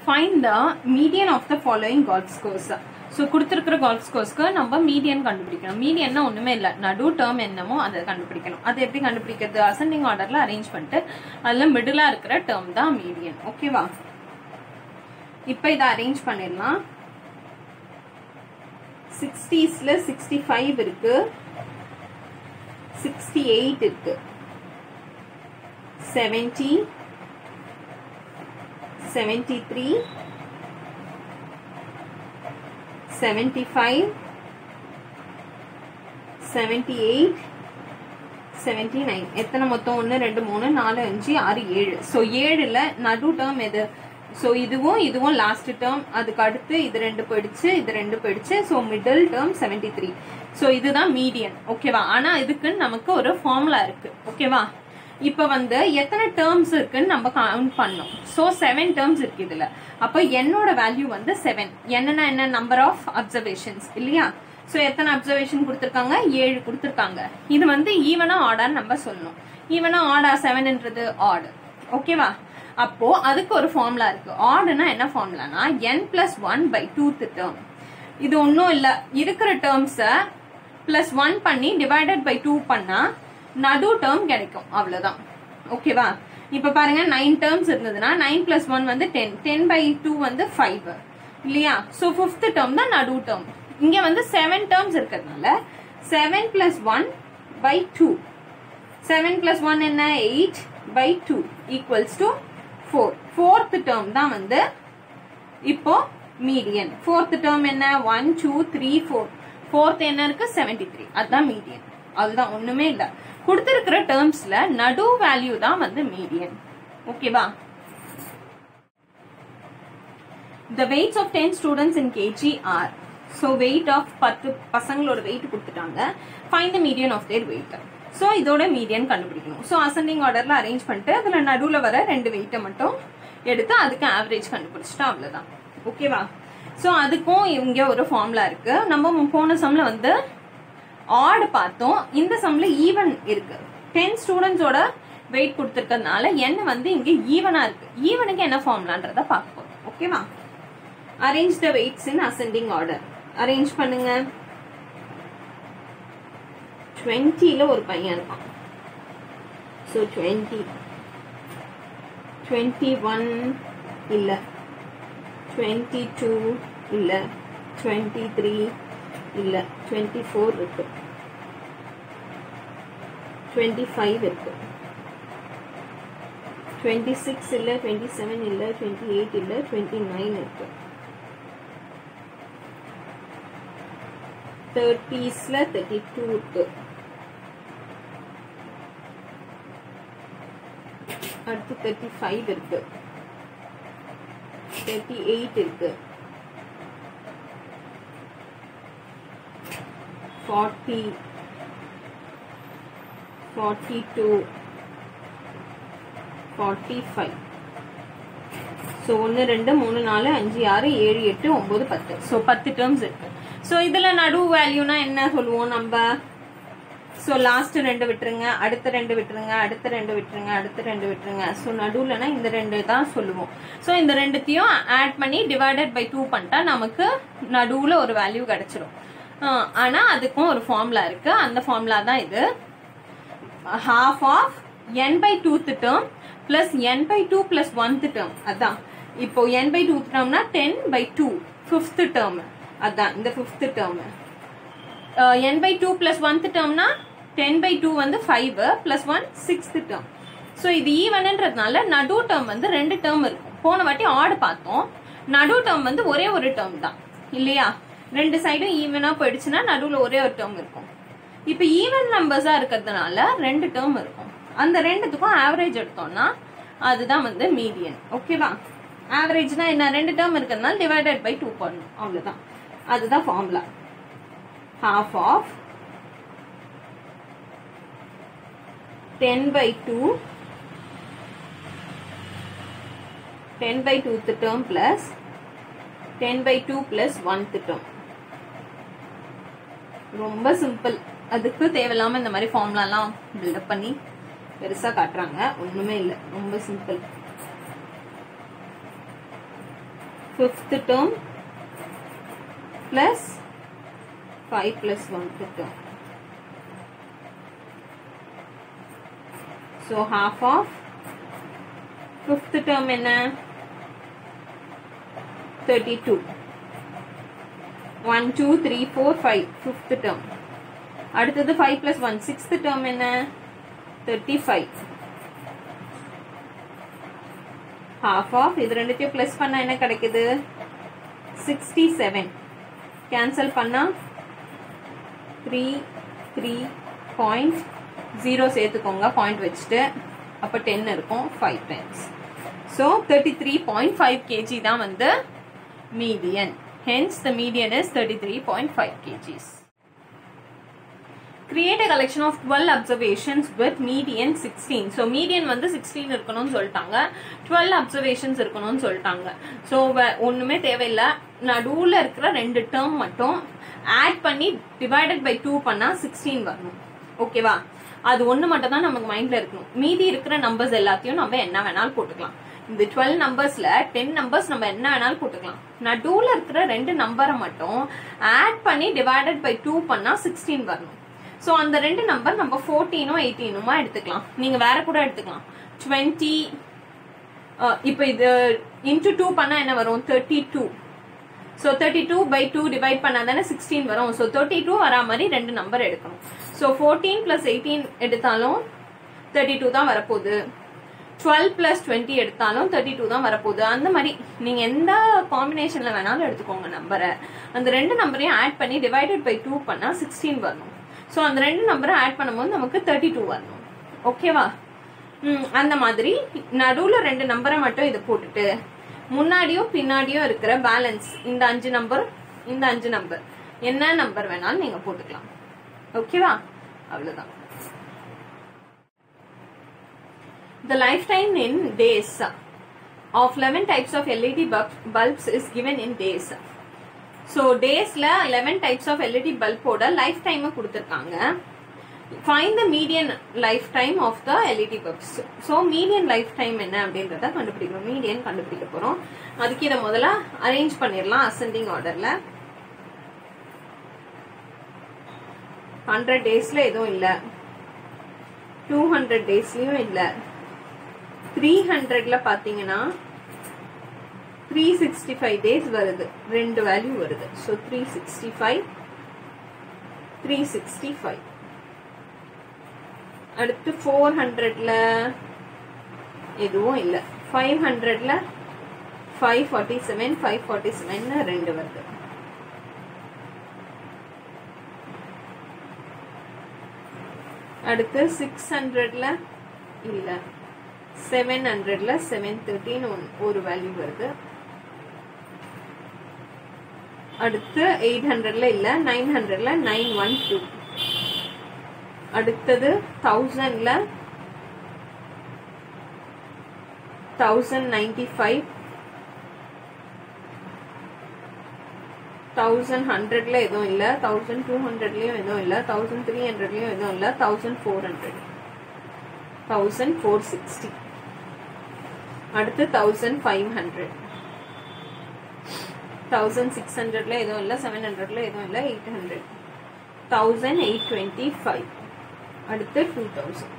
Find the median of the following CAT scores so கொடுத்துருக்கிற CAT ஸ்கோர்ஸ்க்கு நம்ம median கண்டுபிடிக்கணும் மீடியன்னா ஒன்றுமே இல்லை நடு டேர்ம் என்னமோ அதை கண்டுபிடிக்கணும் அது எப்படி கண்டுபிடிக்கிறது அசெண்டிங் ஆர்டரில் அரேஞ்ச் பண்ணிட்டு அதில் மிடிலாக இருக்கிற டேர்ம் தான் மீடியன் ஓகேவா இப்போ இதை அரேஞ்ச் பண்ணிடலாம் சிக்ஸ்டீஸ்ல சிக்ஸ்டி ஃபைவ் இருக்கு சிக்ஸ்டி எயிட் இருக்கு seventy seventy three seventy five seventy eight seventy nine எத்தனை மொத்தம் ஒன்று ரெண்டு மூணு நாலு அஞ்சு ஆறு ஏழு ஸோ ஏழில் நடு டேர்ம் எது ஸோ இதுவும் இதுவும் லாஸ்ட் டேர்ம் அதுக்கு அடுத்து இது ரெண்டு போயிடுச்சு இது ரெண்டு போயிடுச்சு so middle term seventy three so இதுதான் மீடியன் ஓகேவா ஆனால் இதுக்குன்னு நமக்கு ஒரு ஃபார்முலா இருக்கு ஓகேவா இப்போ வந்து எத்தனை டேர்ம்ஸ் இருக்குன்னு நம்ம கவுண்ட் பண்ணோம் ஸோ செவன் டேர்ம்ஸ் இருக்கு இதுல அப்போ என்னோட வேல்யூ வந்து செவன் என்னன்னா என்ன நம்பர் ஆஃப் அப்சர்வேஷன்ஸ் இல்லையா ஸோ எத்தனை அப்சர்வேஷன் கொடுத்துருக்காங்க ஏழு கொடுத்துருக்காங்க இது வந்து ஈவனா ஆர்டான்னு நம்ம சொல்லணும் ஈவனா ஆர்டா செவன்ன்றது ஆர்டு ஓகேவா அப்போ அதுக்கு ஒரு ஃபார்முலா இருக்கு ஆர்டுனா என்ன ஃபார்முலானா n plus one by twoth term இது ஒன்றும் இல்லை இருக்கிற டேர்ம்ஸை பிளஸ் ஒன் பண்ணி டிவைடட் பை டூ பண்ணா நடு டேர்ம் கிடைக்கும் அவ்வளவுதான் ஓகேவா இப்ப பாருங்க நைன் டேர்ம்ஸ் இருந்ததுன்னா நைன் பிளஸ் ஒன் வந்து டென் டென் பை டூ வந்து ஃபைவ் இல்லையா ஸோ ஃபிஃப்த் டேர்ம் தான் நடு டேர்ம் இங்க வந்து செவன் டேர்ம்ஸ் இருக்கிறதுனால seven plus one by two seven plus one என்ன eight by two equals to four fourth term தான் வந்து இப்போ மீடியன் ஃபோர்த் டேர்ம் என்ன one two three four fourth என்ன இருக்கு செவன்டி த்ரீ அதுதான் மீடியன் அதுதான் ஒண்ணுமே இல்ல கொடுத்திருக்கிற டேர்ம்ஸ்ல நடு வேல்யூ தான் வந்து மீடியன் ஓகேவா the weights of 10 students in kg are so weight of 10 பசங்களோட weight கொடுத்துட்டாங்க find the median of their weight so இதோட மீடியன் கண்டுபிடிக்கணும் ஸோ அசெண்டிங் ஆர்டர்ல அரேஞ்ச் பண்ணிட்டு அதில் நடுவில் வர ரெண்டு வெயிட்டை மட்டும் எடுத்து அதுக்கு ஆவரேஜ் கண்டுபிடிச்சிட்டா அவ்வளோதான் ஓகேவா ஸோ அதுக்கும் இங்கே ஒரு ஃபார்முலா இருக்கு நம்ம போன சம்ல வந்து ஆடு பார்த்தோம் இந்த சம்ல ஈவன் இருக்கு டென் ஸ்டூடெண்ட்ஸோட வெயிட் கொடுத்துருக்கறதுனால என்ன வந்து இங்க ஈவனா இருக்கு ஈவனுக்கு என்ன ஃபார்முலான்றத பார்க்க போறோம் ஓகேவா arrange the weights in ascending order arrange பண்ணுங்க டுவெண்ட்டில ஒரு பையன் இருப்பான் ஸோ டுவெண்ட்டி டுவெண்ட்டி ஒன் இல்லை டுவெண்ட்டி டூ இல்லை டுவெண்ட்டி த்ரீ இல்லை டுவெண்ட்டி ஃபோர் இருக்கு டுவெண்ட்டி ஃபைவ் இருக்கு டுவெண்ட்டி சிக்ஸ் இல்லை டுவெண்ட்டி செவன் இல்லை டுவெண்ட்டி எயிட் இல்லை டுவெண்ட்டி நைன் இருக்கு தேர்ட்டிஸில் தேர்ட்டி டூ இருக்கு அடுத்து தேர்ட்டி ஃபைவ் இருக்கு தேர்ட்டி எயிட் இருக்கு forty forty two forty five so ஒன்று ரெண்டு மூணு நாலு அஞ்சு ஆறு ஏழு எட்டு ஒம்பது பத்து ஸோ பத்து டேர்ம்ஸ் இருக்கு ஸோ இதில் நடு வேல்யூனா என்ன சொல்லுவோம் நம்ம ஸோ லாஸ்ட் ரெண்டு விட்டுருங்க அடுத்த ரெண்டு விட்டுருங்க அடுத்த ரெண்டு விட்டுருங்க அடுத்த ரெண்டு விட்டுருங்க ஸோ நடுவுலனா இந்த ரெண்டு தான் சொல்லுவோம் ஸோ இந்த ரெண்டுத்தையும் ஆட் பண்ணி டிவைடட் பை டூ பண்ணிட்டா நமக்கு நடுவில் ஒரு வேல்யூ கிடைச்சிரும் ஆஹ் ஆனா அதுக்கும் ஒரு ஃபார்முலா இருக்கு அந்த ஃபார்முலா தான் இது half of n by twoth term plus n by two plus oneth term அதான் இப்போ n by டூத் டேர்ம்னா ten by two fifth term அதான் இந்த fifth term n by two plus oneth டேர்ம்னா டென் பை டூ வந்து five plus one sixth term so இது ஈவன்ன்றதுனால நடு டேர்ம் வந்து ரெண்டு டேர்ம் இருக்கும் போன வாட்டி ஆடு பார்த்தோம் நடு டேர்ம் வந்து ஒரே ஒரு டேர்ம் தான் இல்லையா ரெண்டு சைடும் ஈவனா போயிடுச்சுன்னா நடுவில் ஒரே ஒரு டேர்ம் இருக்கும் இப்போ ஈவன் நம்பர்ஸா இருக்கிறதுனால ரெண்டு டேர்ம் இருக்கும் அந்த ரெண்டுத்துக்கும் ஆவரேஜ் எடுத்தோம்னா அதுதான் வந்து மீடியன் ஓகேவா ஆவரேஜ்னா என்ன ரெண்டு டேர்ம் இருக்கிறதுனால டிவைடட் பை டூ பண்ணணும் அவ்வளவுதான் அதுதான் formula half of 10 by 2 10 by 2th term plus 10 by 2 plus 1th term ரொம்ப சிம்பிள் அதுக்கு தேவையில்லாம இந்த மாதிரி ஃபார்முலாலாம் பில்டப் பண்ணி பெருசா காட்டுறாங்க ஒண்ணுமே இல்லை ரொம்ப simple fifth term plus five plus oneth term so half of fifth term என்ன thirty two one two three four five fifth term அடுத்தது five plus one sixth term என்ன தேர்ட்டி ஃபைவ் ஹாஃப் ஆஃப் இது ரெண்டுத்தையும் plus பண்ணா என்ன கிடைக்குது sixty seven cancel பண்ணா three three point zero சேர்த்துக்கோங்க பாயிண்ட் வச்சுட்டு அப்போ டென் இருக்கும் five times so thirty three point five kg தான் வந்து median hence the median is thirty three point five kgs create a collection of twelve observations with median sixteen so median வந்து sixteen இருக்கணும்னு சொல்லிட்டாங்க twelve observations இருக்கணும்னு சொல்லிட்டாங்க so ஒன்றுமே தேவையில்லை நடுவில் இருக்கிற ரெண்டு டேர்ம் மட்டும் ஆட் பண்ணி டிவைடட் பை டூ பண்ணால் சிக்ஸ்டீன் வரணும் ஓகேவா அது ஒன்று மட்டும் தான் நமக்கு மைண்டில் இருக்கணும் மீதி இருக்கிற நம்பர்ஸ் எல்லாத்தையும் நம்ம என்ன வேணாலும் போட்டுக்கலாம் இந்த டுவெல் நம்பர்ஸ்ல டென் நம்பர்ஸ் நம்ம என்ன வேணாலும் போட்டுக்கலாம் நடுவில் இருக்கிற ரெண்டு நம்பரை மட்டும் ஆட் பண்ணி டிவைடட் பை டூ பண்ணா சிக்ஸ்டீன் வரணும் ஸோ அந்த ரெண்டு நம்பர் நம்ம ஃபோர்டீனும் எயிட்டீனுமா எடுத்துக்கலாம் நீங்க வேற கூட எடுத்துக்கலாம் டுவெண்ட்டி இப்போ இது இன்டூ டூ பண்ணா என்ன வரும் thirty two so thirty two by two divide பண்ணா தானே சிக்ஸ்டீன் வரும் ஸோ தேர்ட்டி டூ வரா மாதிரி ரெண்டு நம்பர் எடுக்கணும் ஸோ ஃபோர்டீன் பிளஸ் எயிட்டீன் எடுத்தாலும் தேர்ட்டி டூ தான் வரப்போகுது டுவெல் பிளஸ் டுவெண்ட்டி எடுத்தாலும் தேர்ட்டி டூ தான் வரப்போகுது அந்த மாதிரி நீங்கள் எந்த காம்பினேஷனில் வேணாலும் எடுத்துக்கோங்க நம்பரை அந்த ரெண்டு நம்பரையும் ஆட் பண்ணி டிவைடட் பை டூ பண்ணால் சிக்ஸ்டீன் வரணும் ஸோ அந்த ரெண்டு நம்பரை ஆட் பண்ணும்போது நமக்கு தேர்ட்டி டூ வரணும் ஓகேவா ம் அந்த மாதிரி நடுவில் ரெண்டு நம்பரை மட்டும் இதை போட்டுட்டு முன்னாடியோ பின்னாடியோ இருக்கிற பேலன்ஸ் இந்த அஞ்சு நம்பர் இந்த அஞ்சு நம்பர் என்ன நம்பர் வேணாலும் நீங்கள் போட்டுக்கலாம் ஓகேவா அவ்வளோதான் The lifetime in days of 11 types of LED bulb- bulbs is given in days. So டேஸில் லெவன் டைப்ஸ் ஆஃப் எல்இடி பல்போட லைஃப் டைமை கொடுத்துருக்காங்க find the median life time of the LED bulbs so median life time என்ன அப்படின்றத கண்டுபிடிக்கணும் median கண்டுபிடிக்க போகிறோம் அதுக்கு இதை முதல்ல அரேஞ்ச் பண்ணிடலாம் அசெண்டிங் ஆர்டரில் ஹண்ட்ரட் டேஸில் எதுவும் இல்லை டூ ஹண்ட்ரட் டேஸ்லையும் இல்லை த்ரீ ஹண்ட்ரட்ல பார்த்தீங்கன்னா த்ரீ சிக்ஸ்டி ஃபைவ் டேஸ் வருது ரெண்டு வேல்யூ வருது so three sixty five three sixty five அடுத்து ஃபோர் ஹண்ட்ரட்ல எதுவும் இல்லை ஃபைவ் ஹண்ட்ரட்ல five forty seven five forty seven ரெண்டு வருது அடுத்து சிக்ஸ் ஹண்ட்ரட்ல இல்லை செவன் ஹண்ட்ரட்ல செவன் தேர்ட்டின்னு ஒரு வேல்யூ வருது அடுத்து எயிட் ஹண்ட்ரட்ல இல்ல நைன் ஹண்ட்ரட்ல நைன் ஒன் டூ அடுத்தது தௌசண்ட்ல தௌசண்ட் நைன்டி ஃபைவ் தௌசண்ட் ஹண்ட்ரட்ல எதுவும் இல்ல தௌசண்ட் டூ ஹண்ட்ரட்லயும் எதுவும் இல்ல தௌசண்ட் த்ரீ ஹண்ட்ரட்லயும் எதுவும் இல்ல thousand four hundred thousand four sixty அடுத்து thousand five hundred thousand six ஹண்ட்ரட்ல எதுவும் இல்லை செவன் ஹண்ட்ரட்ல எதுவும் இல்லை eight hundred thousand eight twenty five அடுத்து two thousand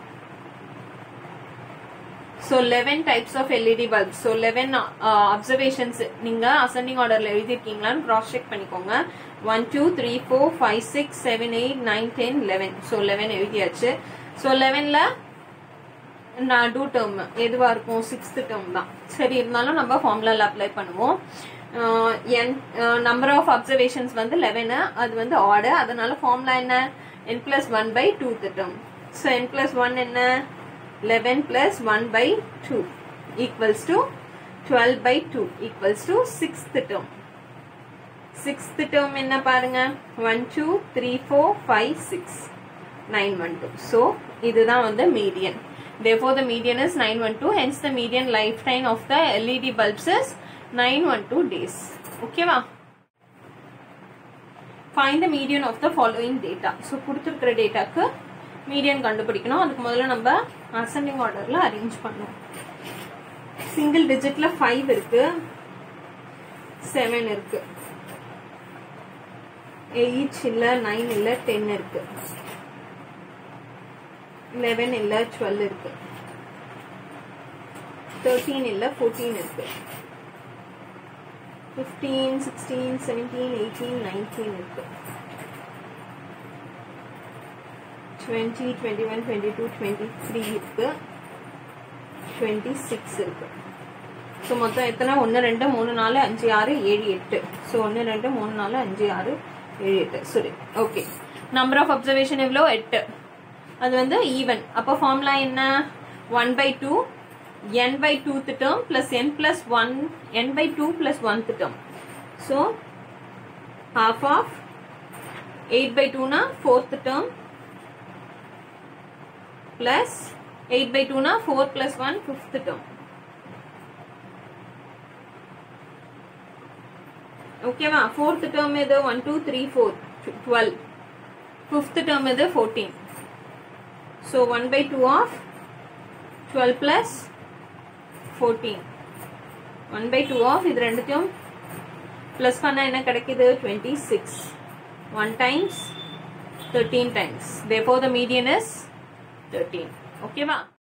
so eleven types of LED bulb so eleven observations நீங்கள் அசெண்டிங் ஆர்டரில் எழுதிருக்கீங்களான்னு க்ராஸ் செக் பண்ணிக்கோங்க one two three four five six seven eight nine ten eleven so eleven எழுதியாச்சு so லெவனில் நடு term எதுவாக இருக்கும் சிக்ஸ்த் டேர்ம் தான் சரி இருந்தாலும் நம்ம ஃபார்முலாவில் அப்ளை பண்ணுவோம் என் நம்பர் ஆஃப் அப்சர்வேஷன்ஸ் வந்து லெவனு அது வந்து ஆர்டர் அதனால ஃபார்முலா என்ன n plus one by two term so n plus one என்ன eleven plus one by two equals to twelve by two equals to sixth term sixth term என்ன பாருங்க one two three four five six nine one two so இதுதான் வந்து median therefore the median is 912 hence the median lifetime of the led bulbs is 912 days ஓகேவா find the median of the following data so கொடுத்திருக்கிற டேட்டாக்கு median கண்டுபிடிக்கணும் அதுக்கு முதல்ல நம்ம ascending ஆர்டர்ல arrange பண்ணணும் சிங்கிள் டிஜிட்ல ஃபைவ் இருக்கு செவன் இருக்கு எயிட் இல்ல நைன் இல்ல டென் இருக்கு லெவன் இல்ல டுவெல் இருக்கு தேர்ட்டீன் இல்ல ஃபோர்டீன் இருக்கு fifteen sixteen seventeen eighteen nineteen இருக்கு twenty twenty one twenty two twenty three இருக்கு டுவெண்ட்டி சிக்ஸ் இருக்கு ஸோ மொத்தம் எத்தனை ஒன்று ரெண்டு மூணு நாலு அஞ்சு ஆறு ஏழு எட்டு ஸோ ஒன்று ரெண்டு மூணு நாலு அஞ்சு ஆறு ஏழு எட்டு சரி ஓகே நம்பர் ஆஃப் அப்சர்வேஷன் எவ்வளோ எட்டு அது வந்து ஈவன் அப்போ ஃபார்முலா என்ன one by two n by twoth term plus n plus one n by two plus oneth term so half of eight by டூனா fourth term plus eight by டூனா four plus one fifth term ஓகேவா fourth term இது one two three four twelve fifth term இது fourteen so one by two of twelve plus fourteen one by two of இது ரெண்டுத்தையும் plus பண்ணால் என்ன கிடைக்குது twenty six one times thirteen times தேப்போ the median is thirteen ஓகேவா